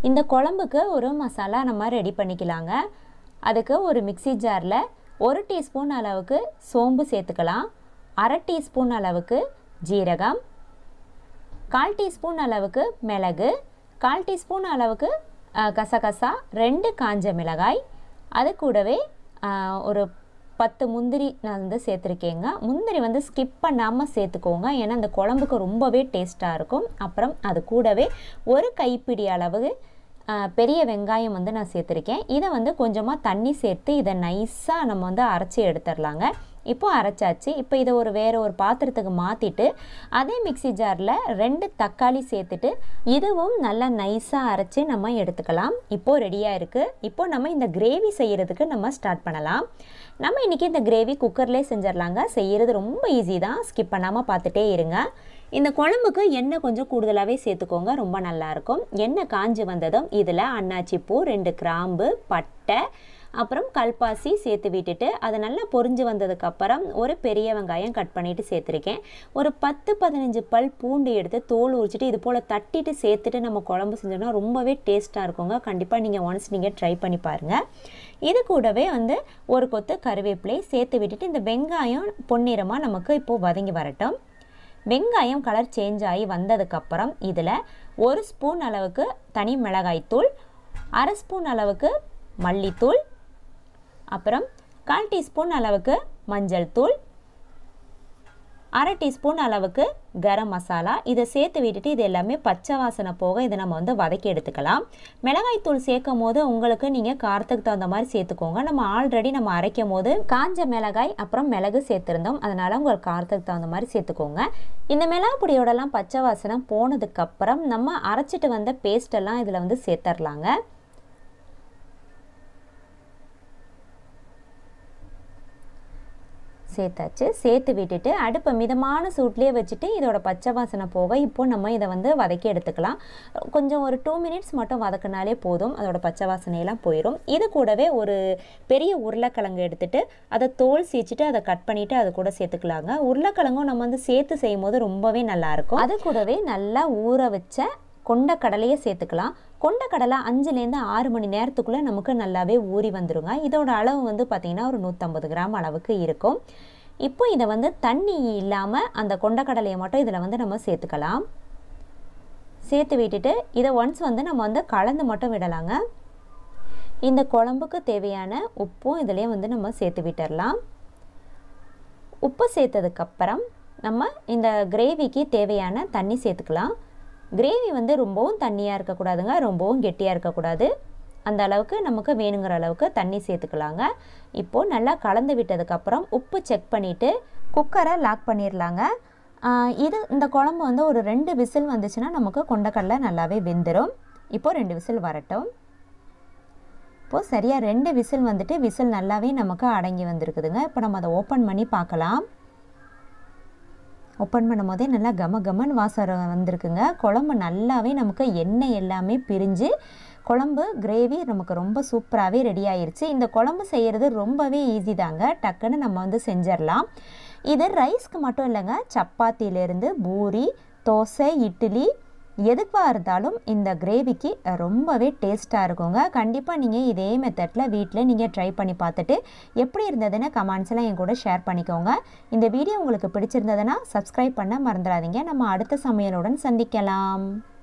இந்த குழம்புக்கு ஒரு மசாலா நம்ம ரெடி பண்ணிக்கலாங்க அதுக்கு ஒரு மிக்ஸி ஜாரில் ஒரு டீஸ்பூன் அளவுக்கு சோம்பு சேர்த்துக்கலாம் அரை டீஸ்பூன் அளவுக்கு ஜீரகம் கால் டீஸ்பூன் அளவுக்கு மிளகு கால் டீஸ்பூன் அளவுக்கு அஹ், கசகசா ரெண்டு காஞ்ச மிளகாய் அது கூடவே அஹ், ஒரு பத்து முந்திரி நான் வந்து சேர்த்துருக்கேங்க முந்திரி வந்து ஸ்கிப் பண்ணாமல் சேர்த்துக்கோங்க ஏன்னா அந்த குழம்புக்கு ரொம்பவே டேஸ்ட்டாக இருக்கும் அப்புறம் அது கூடவே ஒரு கைப்பிடி அளவு அஹ், பெரிய வெங்காயம் வந்து நான் சேர்த்துருக்கேன் இதை வந்து கொஞ்சமாக தண்ணி சேர்த்து இதை நைஸாக நம்ம வந்து அரைச்சி எடுத்துடலாங்க இப்போ அரைச்சாச்சு இப்போ இதை ஒரு வேறு ஒரு பாத்திரத்துக்கு மாற்றிட்டு அதே மிக்ஸி ஜாரில் ரெண்டு தக்காளி சேர்த்துட்டு இதுவும் நல்லா நைஸாக அரைச்சி நம்ம எடுத்துக்கலாம் இப்போது ரெடியாக இருக்குது இப்போ நம்ம இந்த கிரேவி செய்கிறதுக்கு நம்ம ஸ்டார்ட் பண்ணலாம் நம்ம இன்றைக்கி இந்த கிரேவி குக்கர்லேயே செஞ்சிடலாங்க செய்கிறது ரொம்ப ஈஸி தான் ஸ்கிப் பண்ணாமல் பார்த்துட்டே இருங்க இந்த குழம்புக்கு எண்ணெய் கொஞ்சம் கூடுதலாகவே சேர்த்துக்கோங்க ரொம்ப நல்லாயிருக்கும் எண்ணெய் காஞ்சி வந்ததும் இதில் அன்னாச்சி பூ ரெண்டு கிராம்பு பட்டை அப்புறம் கல்பாசி சேர்த்து விட்டுட்டு அது நல்லா பொரிஞ்சு வந்ததுக்கப்புறம் ஒரு பெரிய வெங்காயம் கட் பண்ணிவிட்டு சேர்த்துருக்கேன் ஒரு பத்து பதினஞ்சு பல் பூண்டு எடுத்து தோல் உரிச்சிட்டு இது போல் தட்டிட்டு சேர்த்துட்டு நம்ம குழம்பு செஞ்சோம்னா ரொம்பவே டேஸ்ட்டாக இருக்குங்க கண்டிப்பாக நீங்கள் ஒன்ஸ் நீங்கள் ட்ரை பண்ணி பாருங்கள் இது கூடவே வந்து ஒரு கொத்து கருவேப்பிலை சேர்த்து விட்டுட்டு இந்த வெங்காயம் பொன்னிறமாக நமக்கு இப்போது வதங்கி வரட்டும் வெங்காயம் கலர் சேஞ்ச் ஆகி வந்ததுக்கப்புறம் இதில் ஒரு ஸ்பூன் அளவுக்கு தனி மிளகாய்த்தூள் அரை ஸ்பூன் அளவுக்கு மல்லித்தூள் அப்புறம் கால் டீஸ்பூன் அளவுக்கு மஞ்சள் தூள் அரை டீஸ்பூன் அளவுக்கு கரம் மசாலா இதை சேர்த்து விட்டுட்டு இது எல்லாமே பச்சை வாசனை போக இதை நம்ம வந்து வதக்கி எடுத்துக்கலாம் மிளகாய் தூள் சேர்க்கும் போது உங்களுக்கு நீங்கள் காரத்துக்கு தகுந்த மாதிரி சேர்த்துக்கோங்க நம்ம ஆல்ரெடி நம்ம அரைக்கும் போது காஞ்ச மிளகாய் அப்புறம் மிளகு சேர்த்துருந்தோம் அதனால் உங்களுக்கு காரத்துக்கு தகுந்த மாதிரி சேர்த்துக்கோங்க இந்த மிளகா பொடியோடலாம் பச்சை வாசனை போனதுக்கப்புறம் நம்ம அரைச்சிட்டு வந்த பேஸ்டெல்லாம் இதில் வந்து சேர்த்துடலாங்க சேர்த்தாச்சு சேர்த்து விட்டுட்டு அடுப்பை மிதமான சூட்லேயே வச்சுட்டு இதோட பச்சை வாசனை போக இப்போ நம்ம இதை வந்து வதக்கி எடுத்துக்கலாம் கொஞ்சம் ஒரு டூ மினிட்ஸ் மட்டும் வதக்கினாலே போதும் அதோட பச்சை வாசனையெல்லாம் போயிடும் இது கூடவே ஒரு பெரிய உருளைக்கிழங்கு எடுத்துட்டு அதை தோல் சீச்சிட்டு அதை கட் பண்ணிவிட்டு அது கூட சேர்த்துக்கலாங்க உருளைக்கிழங்கும் நம்ம வந்து சேர்த்து செய்யும் போது ரொம்பவே நல்லாயிருக்கும் அது கூடவே நல்லா ஊற வச்ச கொண்ட கடலையை சேர்த்துக்கலாம் கொண்ட கடலை அஞ்சுலேருந்து ஆறு மணி நேரத்துக்குள்ளே நமக்கு நல்லாவே ஊறி வந்துருங்க இதோட அளவு வந்து பார்த்திங்கன்னா ஒரு நூற்றம்பது கிராம் அளவுக்கு இருக்கும் இப்போ இதை வந்து தண்ணி இல்லாமல் அந்த கொண்டக்கடலையை மட்டும் இதில் வந்து நம்ம சேர்த்துக்கலாம் சேர்த்து விட்டுட்டு இதை ஒன்ஸ் வந்து நம்ம வந்து கலந்து மட்டும் விடலாங்க இந்த குழம்புக்கு தேவையான உப்பும் இதிலே வந்து நம்ம சேர்த்து விட்டுடலாம் உப்பு சேர்த்ததுக்கப்புறம் நம்ம இந்த கிரேவிக்கு தேவையான தண்ணி சேர்த்துக்கலாம் கிரேவி வந்து ரொம்பவும் தண்ணியாக இருக்கக்கூடாதுங்க ரொம்பவும் கெட்டியாக இருக்கக்கூடாது அந்த அளவுக்கு நமக்கு வேணுங்கிற அளவுக்கு தண்ணி சேர்த்துக்கலாங்க இப்போது நல்லா கலந்து விட்டதுக்கப்புறம் உப்பு செக் பண்ணிவிட்டு குக்கரை லாக் பண்ணிடலாங்க ஆஹ் இது இந்த குழம்பு வந்து ஒரு ரெண்டு விசில் வந்துச்சுன்னா நமக்கு கொண்டக்கடலை நல்லாவே வெந்துடும் இப்போது ரெண்டு விசில் வரட்டும் இப்போது சரியாக ரெண்டு விசில் வந்துட்டு விசில் நல்லாவே நமக்கு அடங்கி வந்திருக்குதுங்க இப்போ நம்ம அதை ஓப்பன் பண்ணி பார்க்கலாம் ஓப்பன் பண்ணும் போதே நல்லா கம கமன்னு வாசம் வந்திருக்குங்க குழம்பு நல்லாவே நமக்கு எண்ணெய் எல்லாமே பிரிஞ்சு குழம்பு கிரேவி நமக்கு ரொம்ப சூப்பராகவே ரெடி ஆயிருச்சு இந்த குழம்பு செய்கிறது ரொம்பவே ஈஸி தாங்க டக்குன்னு நம்ம வந்து செஞ்சிடலாம் இது ரைஸ்க்கு மட்டும் இல்லைங்க சப்பாத்தியிலேருந்து பூரி தோசை இட்லி எதுவாக இருந்தாலும் இந்த கிரேவிக்கு ரொம்பவே டேஸ்ட்டாக இருக்குங்க கண்டிப்பாக நீங்கள் இதே மெத்தடில் வீட்டில் நீங்கள் ட்ரை பண்ணி பார்த்துட்டு எப்படி இருந்ததுன்னு கமெண்ட்ஸ்லாம் என் கூட ஷேர் பண்ணிக்கோங்க இந்த வீடியோ உங்களுக்கு பிடிச்சிருந்ததுன்னா சப்ஸ்கிரைப் பண்ண மறந்துடாதீங்க நம்ம அடுத்த சமையலுடன் சந்திக்கலாம்